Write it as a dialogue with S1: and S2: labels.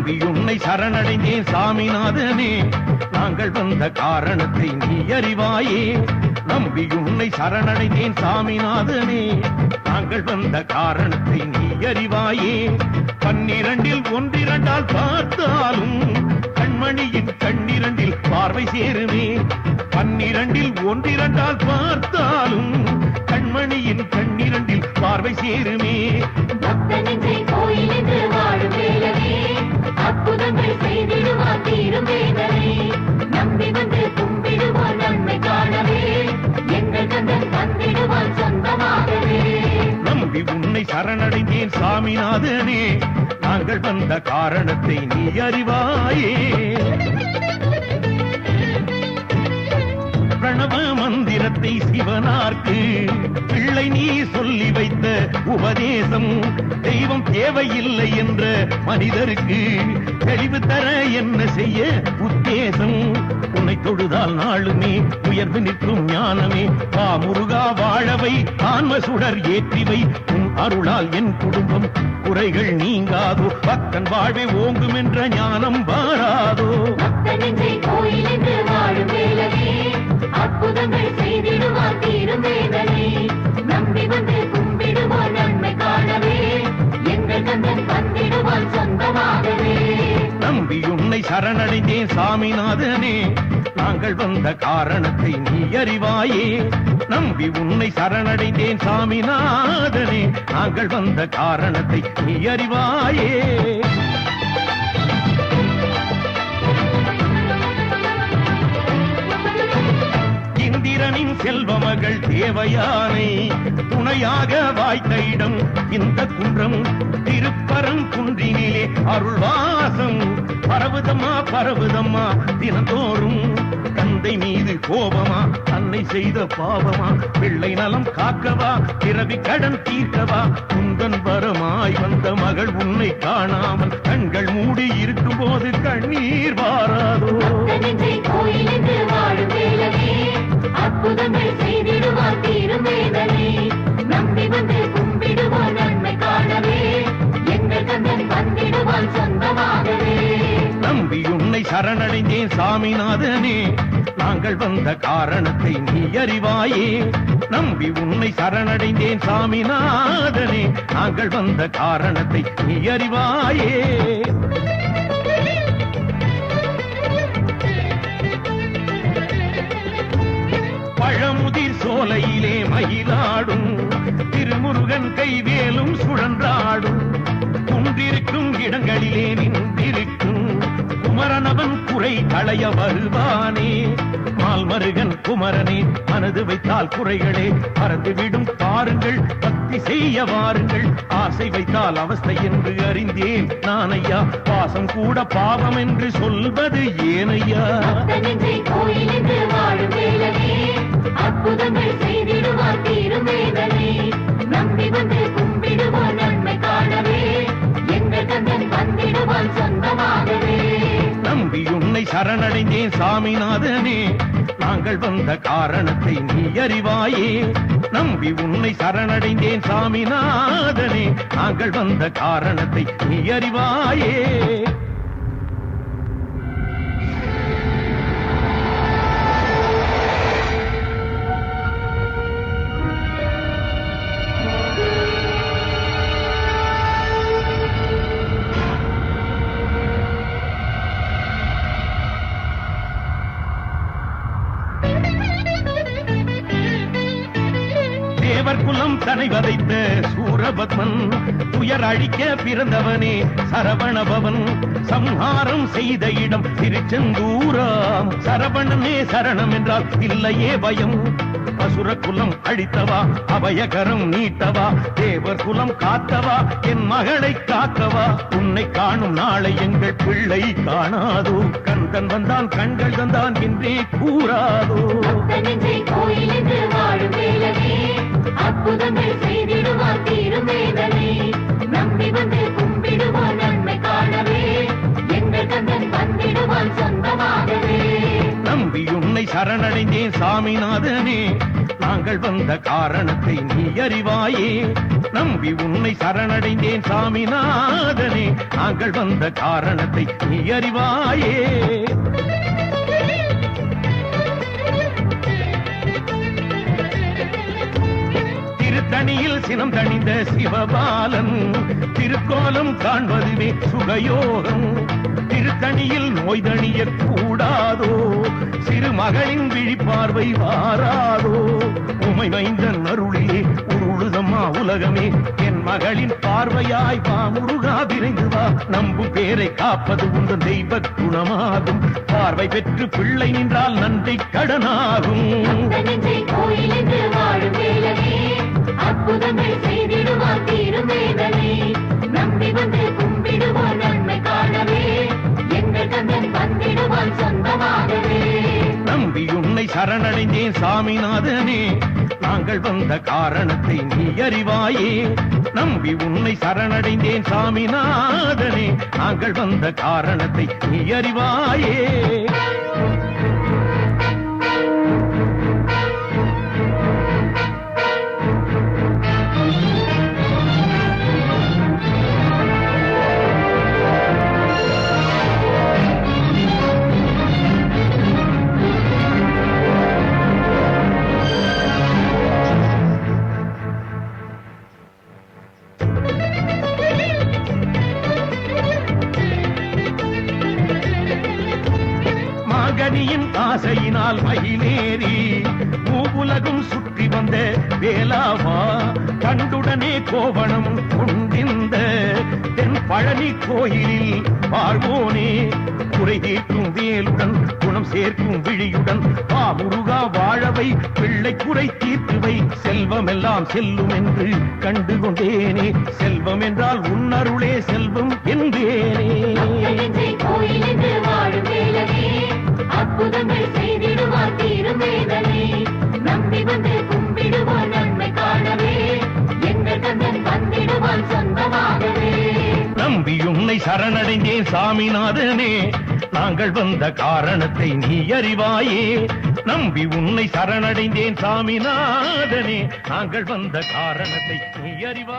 S1: நம்பி உன்னை சரணடைந்தேன் சாமிநாதனே நாங்கள் வந்த காரணத்தை நீ அறிவாயே நம்பி உன்னை சரணடைந்தேன் சாமிநாதனே நாங்கள் வந்த காரணத்தை நீ அறிவாயே பன்னிரண்டில் ஒன்றிரண்டால் பார்த்தாலும் கண்மணியின் கண்ணிரண்டில் பார்வை சேருமே பன்னிரண்டில் ஒன்றிரண்டால் பார்த்தாலும் கண்மணியின் கண்ணிரண்டில் பார்வை சேருமே
S2: பக்த நெஞ்சை கோயில் என்று வாழும் வேலவே அற்புதங்கள் செய்திடுவான் தீரும் வேதனை நம்பி வந்து கும்பிடுவான் நன்மை காணவே எங்கள் கந்தன் வந்திடுவான் சொந்தமாகவே
S1: நம்பி உன்னை சரணடைந்தேன் சாமிநாதனே நாங்கள் வந்த காரணத்தை நீ அறிவாயே பிரணவ மந்திரத்தை சிவனார்க்கு பிள்ளை நீ சொல்லி வைத்த உபதேசம் தெய்வம் தேவையில்லை என்ற மனிதருக்கு தெளிவு தர என்ன செய்ய உத்தேசம் உன்னை தொழுதால் நாளுமே உயர்ந்து நிற்கும் ஞானமே வா முருகா வாழவை ஆன்ம சுடர் ஏற்றிவை உன் அருளால் என் குடும்பம் குறைகள் நீங்காதோ பக்தன் வாழ்வே ஓங்கும் என்ற ஞானம் வாராதோ
S2: பக்த நெஞ்சை கோயில் என்று வாழும் வேலவே அற்புதங்கள் செய்திடுவான் தீரும் வேதனை நம்பி வந்து கும்பிடுவான் நன்மை காணவே எங்கள் கந்தன் வந்திடுவான் சொந்தமாகவே
S1: நம்பி உன்னை சரணடைந்தேன் சாமிநாதனே நாங்கள் வந்த காரணத்தை நீ அறிவாயே நம்பி உன்னை சரணடைந்தேன் சாமிநாதனே நாங்கள் வந்த காரணத்தை நீ அறிவாயே இந்திரனின் செல்வ மகள் தேவயானை துணையாக வாய்த்த இடம் இந்த குன்றம் திருப்பரம் குன்றினிலே அருள்வாசம் பரவுதம்மா பரவுதம்மா தினந்தோறும் தந்தை மீது கோபமா அன்னை செய்த பாவமா பிள்ளை நலம் காக்கவா பிறவி கடன் தீர்க்கவா குந்தன் வரமாய் வந்த மகள் உன்னை காணாமல் கண்கள் மூடி இருக்கும் போது கண்ணீர் வாராதோ
S2: பக்த நெஞ்சை கோயில் என்று வாழும் வேலவே அற்புதங்கள் செய்திடுவான் தீரும் வேதனை நம்பி வந்து கும்பிடுவான் நன்மை காணவே எங்கள் கந்தன் வந்திடுவான் சொந்தமாகவே
S1: நம்பி உன்னை சரணடைந்தேன் சாமிநாதனே நாங்கள் வந்த காரணத்தை நீ அறிவாயே நம்பி உன்னை சரணடைந்தேன் சாமிநாதனே நாங்கள் வந்த காரணத்தை நீ அறிவாயே பழமுதிர் சோலையிலே மயிலாடும் திருமுருகன் கைவேலும் சுழன்றாடும் குன்றிருக்கும் இடங்களிலே நின்றிருக்கும் குமரனவன் குறை களைய வருவானே மால்மருகன் குமரனே மனது வைத்தால் குறைகளே மறந்துவிடும் பாருங்கள் பக்தி செய்ய வாருங்கள் ஆசை வைத்தால் அவஸ்தை என்று அறிந்தேன் நான் ஐயா பாசம் கூட பாவம் என்று சொல்வது ஏனையா
S2: பக்த நெஞ்சை கோயில் என்று வாழும் வேலவே அற்புதங்கள் செய்திடுவான் தீரும் வேதனை நம்பி வந்து கும்பிடுவான் நன்மை காணவே எங்கள் கந்தன் வந்திடுவான் சொந்தமாகவே
S1: நம்பி உன்னை சரணடைந்தேன் சாமிநாதனே நாங்கள் வந்த காரணத்தை நீ அறிவாயே நம்பி உன்னை சரணடைந்தேன் சாமிநாதனே நாங்கள் வந்த காரணத்தை நீ அறிவாயே தேவர் குலம் தனை வதைத்த சூரபத்மன் துயர் அழிக்க பிறந்தவனே சரவணபவன் சம்ஹாரம் செய்த இடம் திருச்செந்தூராம் சரவணனே சரணம் என்றால் இல்லையே பயம் அசுர குலம் அழித்தவா அபயகரம் நீட்டவா தேவர் குலம் காத்தவா என் மகளை காக்கவா உன்னை காணும் நாளை எங்கள் பிள்ளை காணாதோ கந்தன் வந்தான் கண்கள் தந்தான் என்றே கூறாதோ
S2: பக்த நெஞ்சை கோயில் என்று வாழும் வேலவே அற்புதங்கள் செய்திடுவான் தீரும் வேதனை நம்பி வந்து கும்பிடுவான் நன்மை காணவே எங்கள் கந்தன் வந்திடுவான் சொந்தமாகவே
S1: நம்பி உன்னை சரணடைந்தேன் சாமிநாதனே நாங்கள் வந்த காரணத்தை நீ அறிவாயே நம்பி உன்னை சரணடைந்தேன் சாமிநாதனே நாங்கள் வந்த காரணத்தை நீ அறிவாயே திருத்தணியில் சினம் தணிந்த சிவபாலன் திருக்கோலம் காண்பதுவே சுகயோகம் திருத்தணியில் நோய் தணிய கூடாதோ சிறுமகளின் விழிப்பார்வை வாராதோ உமை மைந்தன் அருளிலே உருளுதம்மா உலகமே என் மகளின் பார்வையாய் வா முருகா விரைந்து வா நம்பும் பேரை காப்பது உங்கள் தெய்வ குணமாகும் பார்வை பெற்று பிள்ளை நின்றால் நன்றி கடனாகும்
S2: அந்த நெஞ்சை கோயிலுக்கு வாழும் வேலனே அற்புதங்கள் செய்திடுவான் தீரும் வேதனை நம்பி வந்து கும்பிடுவோம் நன்மை காணவே எங்கள் கந்தன் வந்திடுவான் சொந்தமாகவே
S1: நம்பி உன்னை சரணடைந்தேன் சாமிநாதனே நாங்கள் வந்த காரணத்தை நீ அறிவாயே நம்பி உன்னை சரணடைந்தேன் சாமிநாதனே நாங்கள் வந்த காரணத்தை நீ அறிவாயே மாகனியின் ஆசையினால் மயிலேறி மூவுலகும் சுற்றி வந்த வேலாவா கண்டுடனே கோவணம் கொண்டிருந்த தென் பழனி கோயிலில் வாழ்வோனே குறை தீர்க்கும் வேலுடன் குணம் சேர்க்கும் விழியுடன் வா முருகா வாழவை பிள்ளை குறை தீர்த்துவை செல்வம் எல்லாம் செல்லும் என்று கண்டு கொண்டேனே செல்வம் என்றால் உன்னருளே செல்வம் என்பேனே
S2: அந்த நெஞ்சை கோயிலுக்கு வாழும் வேலனே அற்புதங்கள் செய்திடுவான் தீரும் வேதனை நம்பி வந்து கும்பிடுவோம் நன்மை காணவே எங்கள் கந்தன் வந்திடுவான் சொந்தமாகவே
S1: நம்பி உன்னை சரணடைந்தேன் சாமிநாதனே நாங்கள் வந்த காரணத்தை நீ அறிவாயே நம்பி உன்னை சரணடைந்தேன் சாமிநாதனே நாங்கள் வந்த காரணத்தை நீ அறிவாயே